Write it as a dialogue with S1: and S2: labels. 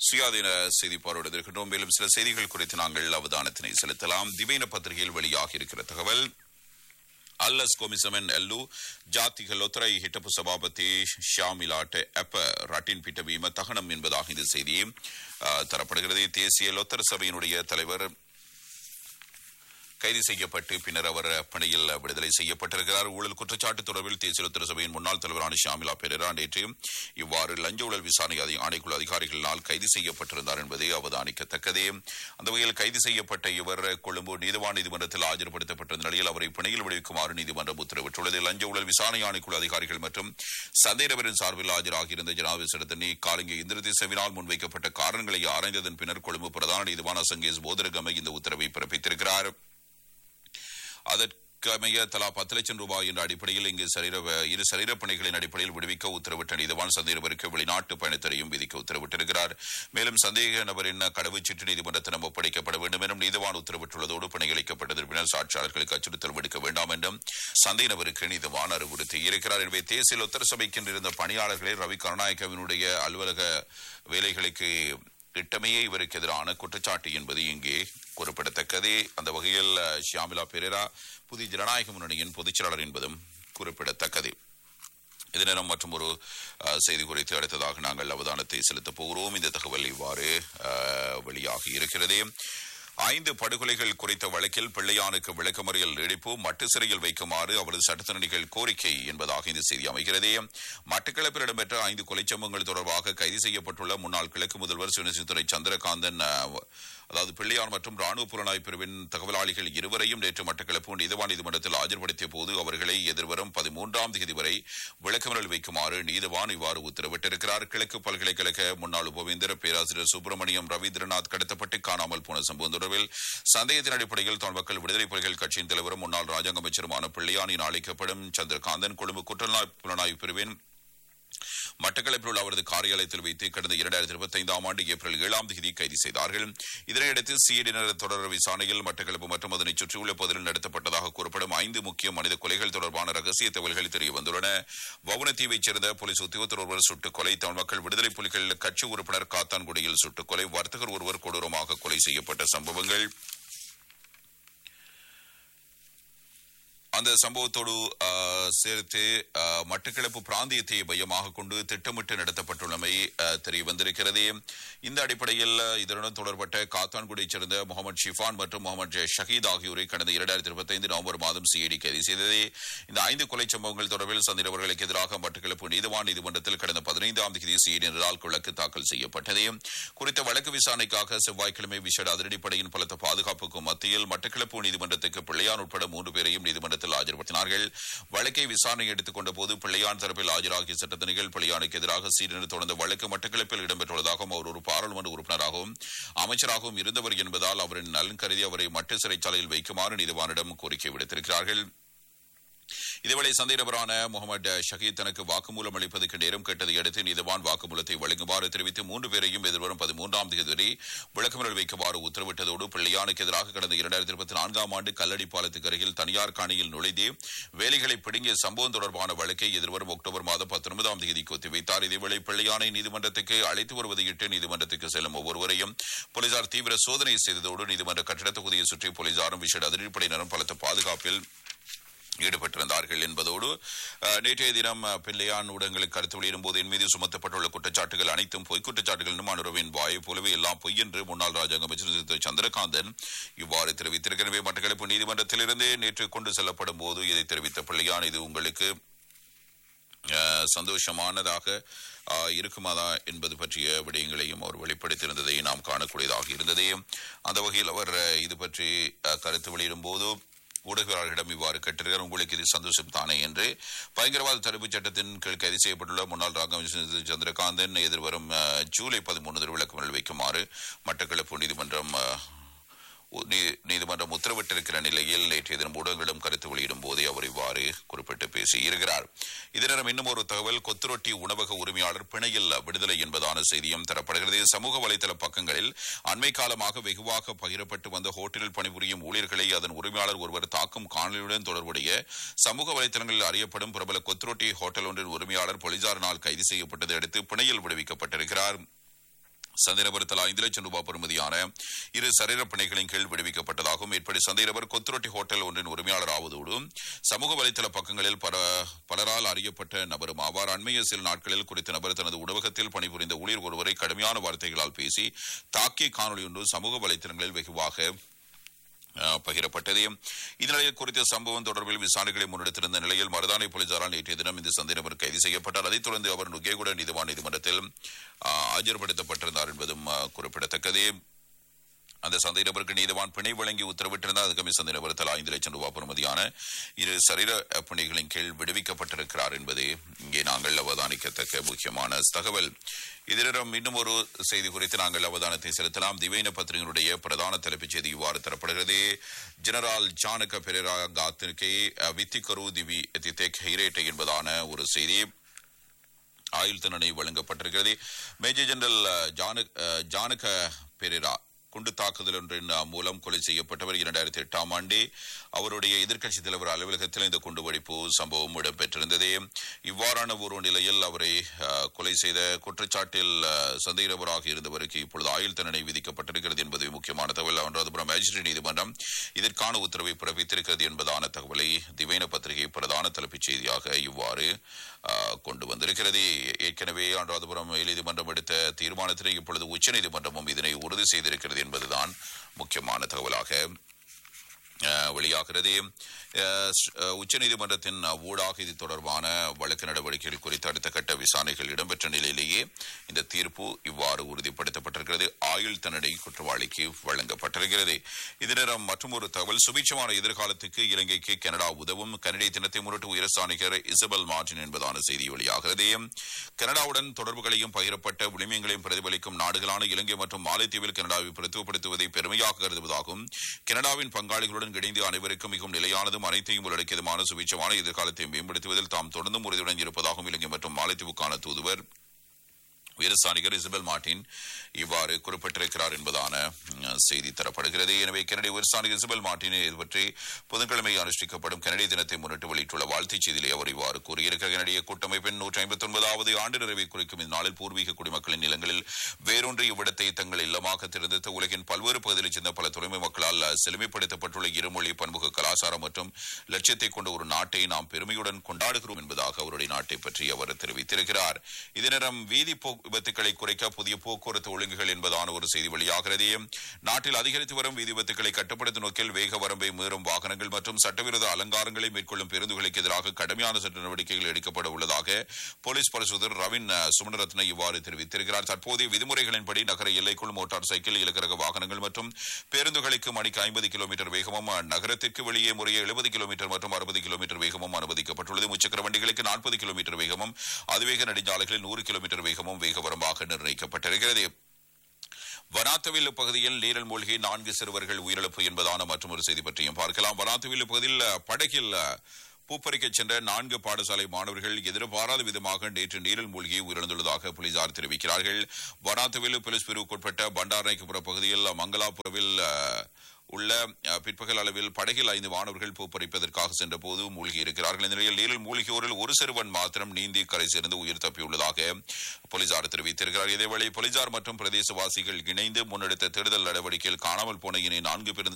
S1: சுயாதீன செய்தி பார்வையிடுகின்றோம் மேலும் சில செய்திகள் குறித்து நாங்கள் அவதானத்தினை செலுத்தலாம் திவைன பத்திரிகையில் வெளியாகி இருக்கிற தகவல் අල්ලස් කොමිසමෙන් ඇල්ලූ ජාතික ලොතරයි හිටපු සභාපති ஷாமிலாட்ட அப்ப ரட்டின் பிட்டவீம தகனம் என்பதாக இந்த செய்தி அஹ், தரப்படுகிறது தேசிய லொத்தர் சபையினுடைய தலைவர் கைது செய்யப்பட்டு பின்னர் அவர் பணியில் விடுதலை செய்யப்பட்டிருக்கிறார் ஊழல் குற்றச்சாட்டு தொடர்பில் தேசிய லொத்தர் சபையின் முன்னாள் தலைவரான ஷாமிலா பெரேரா நேற்று இவ்வாறு லஞ்ச ஊழல் விசாரணை அதி- ஆணைக்குழு அதிகாரிகளினால் கைது செய்யப்பட்டிருந்தார் என்பது அவதானிக்கத்தக்கது அந்த வகையில் கைது செய்யப்பட்ட இவர் கொழும்பு நீதிவான் நீதிமன்றத்தில் ஆஜர்படுத்தப்பட்டிருந்த நிலையில் அவரை பிணையில் விடுவிக்குமாறு நீதிமன்றம் உத்தரவிட்டுள்ளது லஞ்ச ஊழல் விசாரணை ஆணைக்குழு அதிகாரிகள் மற்றும் சந்தேகவரின் சார்பில் ஆஜராகியிருந்த ஜனாதிபதி சிறத்தனி காலிங்க இந்திரதேசவினால் முன்வைக்கப்பட்ட காரணங்களை ஆராய்ந்ததன் பின்னர் கொழும்பு பிரதான நீதிவான் அசங்கேஸ் போதரகமை இந்த உத்தரவை பிறப்பித்திருக்கிறார் அதற்கமைய தலா பத்து லட்சம் ரூபாய் என்ற அடிப்படையில் இங்கு சரீர இரு சரீர பணிகளின் அடிப்படையில் விடுவிக்க உத்தரவிட்ட நீதிவான் சந்தேகவருக்கு வெளிநாட்டு பயணத்தரையும் விதிக்க உத்தரவிட்டிருக்கிறார் மேலும் சந்தேக நபரின் கடவுச்சீட்டு நீதிமன்றத்திடம் ஒப்படைக்கப்பட வேண்டும் என்றும் நீதிவான் உத்தரவிட்டுள்ளதோடு பணியளிக்கப்பட்டதன் பின்னர் சாட்சியாளர்களுக்கு அச்சுறுத்தல் விடுக்க வேண்டாம் என்றும் சந்தேக நபருக்கு நீதிவான் அறிவுறுத்தி இருக்கிறார் எனவே தேசிய லொத்தர் சபைக்கு இருந்த பணியாளர்களை ரவி கருணாயக்கவினுடைய அலுவலக வேலைகளுக்கு திட்டமையே இவருக்கு எதிரான குற்றச்சாட்டு என்பது இங்கே குறிப்பிடத்தக்கது அந்த வகையில் அஹ், ஷியாமிலா பெரேரா புதிய ஜனநாயக முன்னணியின் பொதுச் செயலாளர் என்பதும் குறிப்பிடத்தக்கது இதே நேரம் மற்றும் ஒரு அஹ், செய்தி குறித்து அடுத்ததாக நாங்கள் அவதானத்தை செலுத்தப் போகிறோம் இந்த தகவல் இவ்வாறு அஹ், வெளியாகி இருக்கிறது ஐந்து படுகொலைகள் குறித்த வழக்கில் பிள்ளையானுக்கு விளக்கமறியல் நீடிப்பு மட்டு சிறையில் வைக்குமாறு அவரது சட்டத்தரணிகள் கோரிக்கை என்பதாக இந்த செய்தி அமைகிறது மட்டக்களப்பில் இடம்பெற்ற ஐந்து கொலைச் சம்பவங்கள் தொடர்பாக கைது செய்யப்பட்டுள்ள முன்னாள் கிழக்கு முதல்வர் சுனிசித்துறை சந்திரகாந்தன் அஹ், அதாவது பிள்ளையான் மற்றும் ராணுவ புலனாய்வு பிரிவின் தகவலாளிகள் இருவரையும் நேற்று மட்டக்களப்பு நீதிவான் நீதிமன்றத்தில் ஆஜர்படுத்திய போது அவர்களை எதிர்வரும் பதிமூன்றாம் தேதி வரை விளக்கமறியல் வைக்குமாறு நீதிவான் இவ்வாறு உத்தரவிட்டிருக்கிறார் கிழக்கு பல்கலைக்கழக முன்னாள் உபவேந்தர் பேராசிரியர் சுப்பிரமணியம் ரவீந்திரநாத் கடத்தப்பட்டு காணாமல் போன சம்பவம் தொடர்பில் சந்தேகத்தின் அடிப்படையில் தமிழ் மக்கள் விடுதலை புலிகள் கட்சியின் தலைவரும் முன்னாள் ராஜாங்க அமைச்சருமான பிள்ளையானின் அழைக்கப்படும் சந்திரகாந்தன் கொழும்பு குற்றநாய் புலனாய்வு பிரிவின் மட்டக்களப்பில் உள்ள அவரது காரியாலயத்தில் வைத்து கடந்த இரண்டாயிரத்தி இருபத்தி ஐந்தாம் ஆண்டு ஏப்ரல் ஏழாம் தேதி கைது செய்தார்கள் இதனையடுத்து சிஐடியினர் தொடர் விசாரணையில் மட்டக்களப்பு மற்றும் அதனை சுற்றியுள்ள பகுதியில் நடத்தப்பட்டதாக கூறப்படும் ஐந்து முக்கிய மனித கொலைகள் தொடர்பான ரகசிய தகவல்கள் தெரிய வந்துள்ளன வவுனத்தீவைச் சேர்ந்த போலீஸ் உத்தியோகத்தர் ஒருவர் சுட்டுக் கொலை தமிழ் மக்கள் விடுதலை புலிகள் கட்சி உறுப்பினர் காத்தான்குடியில் சுட்டுக் கொலை வர்த்தகர் ஒருவர் கொடூரமாக கொலை செய்யப்பட்ட சம்பவங்கள் அந்த சம்பவத்தோடு ஆ, சேர்த்து ஆ, மட்டக்களப்பு பிராந்தியத்தை மையமாக கொண்டு திட்டமிட்டு நடத்தப்பட்டுள்ளமை ஆ, தெரிய வந்திருக்கிறது இந்த அடிப்படையில் இதனுடன் தொடர்பட்ட காத்தான்குடியைச் சேர்ந்த முகமது ஷிஃபான் மற்றும் முகமது ஷஹீத் ஆகியோரை கடந்த இரண்டாயிரத்தி இருபத்தைந்து நவம்பர் மாதம் சிஐடி கைது செய்தது இந்த ஐந்து கொலை சம்பவங்கள் தொடர்பில் சந்திரவர்களுக்கு எதிராக மட்டக்களப்பு நீதிவான் நீதிமன்றத்தில் கடந்த பதினைந்தாம் தேதி சிஐடியினரால் வழக்கு தாக்கல் செய்யப்பட்டது குறித்த வழக்கு விசாரணைக்காக செவ்வாய்க்கிழமை விசேட அதிரடிப்படையின் பலத்த பாதுகாப்புக்கு மத்தியில் மட்டக்களப்பு நீதிமன்றத்துக்கு பிள்ளையான் உட்பட மூன்று பேரையும் நீதிமன்றத்தில் ஆஜர்படுத்தினார்கள் வழக்கை விசாரணை எடுத்துக் கொண்ட போது பிள்ளையான் தரப்பில் ஆஜராகிய சட்டத்தணிகள் பிள்ளையானுக்கு எதிராக சீரனு தொடர்ந்த வழக்கு மட்டக்களப்பில் இடம்பெற்றுள்ளதாகவும் அவர் ஒரு பாராளுமன்ற உறுப்பினராகவும் அமைச்சராகவும் இருந்தவர் என்பதால் அவரின் நலன் கருதி அவரை மட்டு சிறைச்சாலையில் வைக்குமாறு நீதிவானிடம் கோரிக்கை விடுத்திருக்கிறார்கள் இதேவேளை சந்தேகபரான முகமது ஷஹீத் தனக்கு வாக்குமூலம் அளிப்பதற்கு நேரம் கேட்டதை அடுத்து நீதிவான் வாக்குமூலத்தை வழங்குமாறு தெரிவித்து மூன்று பேரையும் எதிர்வரும் பதிமூன்றாம் தேதி வரை விளக்கமறியல் வைக்குமாறு உத்தரவிட்டதோடு பிள்ளையானுக்கு எதிராக கடந்த இரண்டாயிரத்தி இருபத்தி நான்காம் ஆண்டு கல்லடி பாலத்துக்கு அருகில் தனியார் காணியில் நுழைந்து வேலைகளை பிடுங்கிய சம்பவம் தொடர்பான வழக்கை எதிர்வரும் அக்டோபர் மாதம் பத்தொன்பதாம் தேதிக்கு ஒத்திவைத்தார் இதேவேளை பிள்ளையானை நீதிமன்றத்துக்கு அழைத்து வருவதையிட்டு நீதிமன்றத்துக்கு செல்லும் ஒவ்வொருவரையும் போலீசார் தீவிர சோதனை செய்ததோடு நீதிமன்ற கட்டிட தொகுதியை சுற்றி போலீசாரும் விசேட அதிரடிப்படையினரும் பலத்த பாதுகாப்பில் ஈடுபட்டிருந்தார்கள் என்பதோடு அஹ், நேற்றைய தினம் அஹ், பிள்ளையான் ஊடகங்களுக்கு கருத்து வெளியிடும் போது என் மீது சுமத்தப்பட்டுள்ள குற்றச்சாட்டுகள் அனைத்தும் பொய் குற்றச்சாட்டுகள் என்னும் அனுரவின் வாயை போலவே எல்லாம் பொய் என்று முன்னாள் ராஜாங்க அமைச்சர் திரு சந்திரகாந்தன் இவ்வாறு தெரிவித்திருக்கிறவே மட்டக்களப்பு நீதிமன்றத்திலிருந்து நேற்று கொண்டு செல்லப்படும் போது இதை தெரிவித்த பிள்ளையான் இது உங்களுக்கு அஹ், சந்தோஷமானதாக அஹ், இருக்குமாதா என்பது பற்றிய விடயங்களையும் அவர் வெளிப்படுத்தியிருந்ததை நாம் காணக்கூடியதாக இருந்தது அந்த வகையில் அவர் அஹ், இது பற்றி அஹ், கருத்து வெளியிடும் போது ஊடகவியலாளர்களிடம் இவ்வாறு கேட்டிருக்கிறார் உங்களுக்கு இது சந்தோஷம் தானே என்று பயங்கரவாத தடுப்புச் சட்டத்தின் கீழ் கைது செய்யப்பட்டுள்ள முன்னாள் ராகம் சந்திரகாந்தன் எதிர்வரும் அஹ், ஜூலை பதிமூன்று விளக்கமறியல் வைக்குமாறு மட்டக்களப்பு நீதிமன்றம் அஹ், நீ- நீதிமன்றம் உத்தரவிட்டிருக்கிற நிலையில் நேற்றைய தினம் ஊடகங்களிடம் கருத்து வெளியிடும் போதே அவர் இவ்வாறு குறிப்பிட்டு பேசியிருக்கிறார் இதனிடம் இன்னும் ஒரு தகவல் கொத்துரொட்டி உணவக உரிமையாளர் பிணையில் விடுதலை என்பதான செய்தியும் தரப்படுகிறது சமூக வலைதள பக்கங்களில் அண்மை காலமாக வெகுவாக பகிரப்பட்டு வந்த ஹோட்டலில் பணிபுரியும் ஊழியர்களை அதன் உரிமையாளர் ஒருவர் தாக்கும் காணொலியுடன் தொடர்புடைய சமூக வலைதளங்களில் அறியப்படும் பிரபல கொத்துரொட்டி ஹோட்டல் ஒன்றின் உரிமையாளர் போலீசாரினால் கைது செய்யப்பட்டதை அடுத்து பிணையில் விடுவிக்கப்பட்டிருக்கிறார் சந்தேகபர் தலா ஐந்து லட்சம் ரூபாய் பெறுமதியான இரு சரீர பிணைகளின் கீழ் விடுவிக்கப்பட்டதாகவும் மேற்படி சந்தேகபர் கொத்துரொட்டி ஹோட்டல் ஒன்றின் உரிமையாளர் ஆவதோடு சமூக வலைதள பக்கங்களில் பல பலரால் அறியப்பட்ட நபரும் ஆவார் அண்மைய சில நாட்களில் குறித்த நபர் தனது உணவகத்தில் பணிபுரிந்த ஊழியர் ஒருவரை கடுமையான வார்த்தைகளால் பேசி தாக்கிய காணொலி ஒன்று சமூக வலைதளங்களில் வெகுவாக அஹ், பகிரப்பட்டது இந்நிலையில் குறித்த சம்பவம் தொடர்பில் விசாரணைகளை முன்னெடுத்திருந்த நிலையில் மருதானை போலீசாரால் நேற்றைய தினம் இந்த சந்தேகநபர் கைது செய்யப்பட்டார் அதைத் தொடர்ந்து அவர் நுகேகுட நீதிவான் நீதிமன்றத்தில் அஹ், ஆஜர்படுத்தப்பட்டிருந்தார் என்பதும் அஹ், குறிப்பிடத்தக்கது அந்த சந்தை நபருக்கு நீதிவான் பிணை வழங்கி உத்தரவிட்டிருந்தார் அதுக்கமே சந்தை நபர் தலா ஐந்து லட்சம் ரூபாய் பெறுமதியான இரு சரீர பிணைகளின் கீழ் விடுவிக்கப்பட்டிருக்கிறார் என்பது இங்கே நாங்கள் அவதானிக்கத்தக்க முக்கியமான தகவல் இதனிடம் இன்னும் ஒரு செய்தி குறித்து நாங்கள் அவதானத்தை செலுத்தலாம் திவைன பத்திரிகையினுடைய பிரதான தலைப்புச் செய்தி இவ்வாறு தரப்படுகிறது ஜெனரால் ஜானக பெரேரா காத்திருக்கை வித்திகரு திவி தித்தேக் ஹைரேட்டை என்பதான ஒரு செய்தி ஆயுள் தண்டனை வழங்கப்பட்டிருக்கிறது மேஜர் ஜெனரல் அஹ், ஜானு அஹ், ஜானக பெரேரா குண்டு தாக்குதல் ஒன்றின் அஹ், மூலம் கொலை செய்யப்பட்டவர் இரண்டாயிரத்தி எட்டாம் ஆண்டே அவருடைய எதிர்க்கட்சி தலைவர் அலுவலகத்தில் இந்த குண்டுவெடிப்பு சம்பவம் இடம்பெற்றிருந்தது இவ்வாறான ஒரு நிலையில் அவரை அஹ், கொலை செய்த குற்றச்சாட்டில் அஹ், சந்தேக நபராக இருந்தவருக்கு இப்பொழுது ஆயுள் தண்டனை விதிக்கப்பட்டிருக்கிறது என்பது முக்கியமான தகவல் அனுராதபுரம் மேஜிஸ்ட்ரேட் நீதிமன்றம் இதற்கான உத்தரவை பிறப்பித்திருக்கிறது என்பதான தகவலை திவைன பத்திரிகை பிரதான தலைப்புச் செய்தியாக இவ்வாறு அஹ், கொண்டு வந்திருக்கிறது ஏற்கனவே அனுராதபுரம் நீதிமன்றம் எடுத்த தீர்மானத்தினை இப்பொழுது உச்சநீதிமன்றமும் இதனை உறுதி செய்திருக்கிறது என்பதுதான் முக்கியமான தகவலாக அஹ், வெளியாகிறது அஹ், ஸ்- அஹ், உச்சநீதிமன்றத்தின் அஹ், ஊடாக இது தொடர்பான வழக்கு நடவடிக்கைகள் குறித்து அடுத்த கட்ட விசாரணைகள் இடம்பெற்ற நிலையிலேயே இந்த தீர்ப்பு இவ்வாறு உறுதிப்படுத்தப்பட்டிருக்கிறது ஆயுள் தண்டனை குற்றவாளிக்கு வழங்கப்பட்டிருக்கிறது இதனிடம் மற்றும் ஒரு தகவல் சுபிட்சமான எதிர்காலத்துக்கு இலங்கைக்கு கனடா உதவும் கனடிய தினத்தை முன்னிட்டு உயரஸ்தானிகர் இசபெல் மார்டின் என்பதான செய்தி வெளியாகிறது கனடாவுடன் தொடர்புகளையும் பகிரப்பட்ட விளிமியங்களையும் பிரதிபலிக்கும் நாடுகளான இலங்கை மற்றும் மாலைத்தீவில் கனடாவை பிரதிபடுத்துவதை பெருமையாக கருதுவதாகவும் கனடாவின் பங்காளிகளுடன் இணைந்து அனைவருக்கும் மிகவும் நிலையானதும் அனைத்தையும் உள்ளடக்கியதுமான சுபிட்சமான எதிர்காலத்தை மேம்படுத்துவதில் தாம் தொடர்ந்தும் உறுதியுடன் இருப்பதாகவும் இலங்கை மற்றும் மாலைத்தீவுக்கான தூதுவர் வீரசானிகர் இசபெல் மார்டின் இவ்வாறு குறிப்பிட்டிருக்கிறார் என்பதான ம், செய்தி தரப்படுகிறது எனவே கனடிய வீரசானிகர் இசபெல் மார்டினை இது பற்றி புதன்கிழமை அனுஷ்டிக்கப்படும் கனடிய தினத்தை முன்னிட்டு வெளியிட்டுள்ள வாழ்த்துச் செய்தியிலே அவர் இவ்வாறு கூறியிருக்கிறார் கனடிய கூட்டமைப்பின் நூற்றி ஐம்பத்தி ஒன்பதாவது ஆண்டு நிறைவை குறிக்கும் இந்நாளில் பூர்வீக குடிமக்களின் நிலங்களில் வேரூன்றி இவ்விடத்தை தங்கள் இல்லமாக தேர்ந்தெடுத்த உலகின் பல்வேறு பகுதிகளைச் சேர்ந்த பல துறைமை மக்களால் செழுமைப்படுத்தப்பட்டுள்ள இருமொழி பன்முக கலாச்சாரம் மற்றும் லட்சியத்தை கொண்ட ஒரு நாட்டை நாம் பெருமையுடன் கொண்டாடுகிறோம் என்பதாக அவருடைய நாட்டை பற்றி அவர் தெரிவித்திருக்கிறார் இதனிடம் வீதி போ விபத்துக்களை குறைக்க புதிய போக்குவரத்து ஒழுங்குகள் என்பதான ஒரு செய்தி வெளியாகிறது நாட்டில் அதிகரித்து வரும் வீதி விபத்துக்களை கட்டுப்படுத்தும் நோக்கில் வேக வரம்பை மீறும் வாகனங்கள் மற்றும் சட்டவிரோத அலங்காரங்களை மேற்கொள்ளும் பேருந்துகளுக்கு எதிராக கடுமையான சட்ட நடவடிக்கைகள் எடுக்கப்பட உள்ளதாக போலீஸ் பரிசோதர் ரவின் அஹ், சுமணரத்ன இவ்வாறு தெரிவித்திருக்கிறார் தற்போதைய விதிமுறைகளின்படி நகர எல்லைக்குள் மோட்டார் சைக்கிள் இலக்கரக வாகனங்கள் மற்றும் பேருந்துகளுக்கு மணிக்கு ஐம்பது கிலோமீட்டர் வேகமும் அஹ், நகரத்திற்கு வெளியே முறையே எழுபது கிலோமீட்டர் மற்றும் அறுபது கிலோமீட்டர் வேகமும் அனுமதிக்கப்பட்டுள்ளது முச்சக்கர வண்டிகளுக்கு நாற்பது கிலோமீட்டர் வேகமும் அதிவேக நெடுஞ்சாலைகளில் நூறு கிலோமீட்டர் வேகமும் வேக வரம்பாக நிர்ணயிக்கப்பட்டிருக்கிறது வனாத்தவில் பகுதியில் நீரில் மூழ்கி நான்கு சிறுவர்கள் உயிரிழப்பு என்பதான மற்றொரு செய்தி பற்றியும் பார்க்கலாம் வனாத்தவில் பகுதியில் அஹ், படகில் அஹ், பூப்பறிக்கச் சென்ற நான்கு பாடசாலை மாணவர்கள் எதிர்பாராத விதமாக நேற்று நீரில் மூழ்கி உயிரிழந்துள்ளதாக போலீசார் தெரிவிக்கிறார்கள் வனாத்தவில் போலீஸ் பிரிவுக்குட்பட்ட பண்டாரநாயக்கபுர பகுதியில் மங்களாபுரவில் அஹ், உள்ள அஹ், பிற்பகல் அளவில் படகில் ஐந்து மாணவர்கள் பூப்பறிப்பதற்காக சென்ற போது மூழ்கி இருக்கிறார்கள் இந்த நிலையில் நீரில் மூழ்கியோரில் ஒரு சிறுவன் மாத்திரம் நீந்தி கரை சேர்ந்து உயிர் தப்பியுள்ளதாக போலீசார் தெரிவித்திருக்கிறார் இதேவேளை போலீசார் மற்றும் பிரதேசவாசிகள் இணைந்து முன்னெடுத்த தேடுதல் நடவடிக்கையில் காணாமல் போன இனி நான்கு பேர்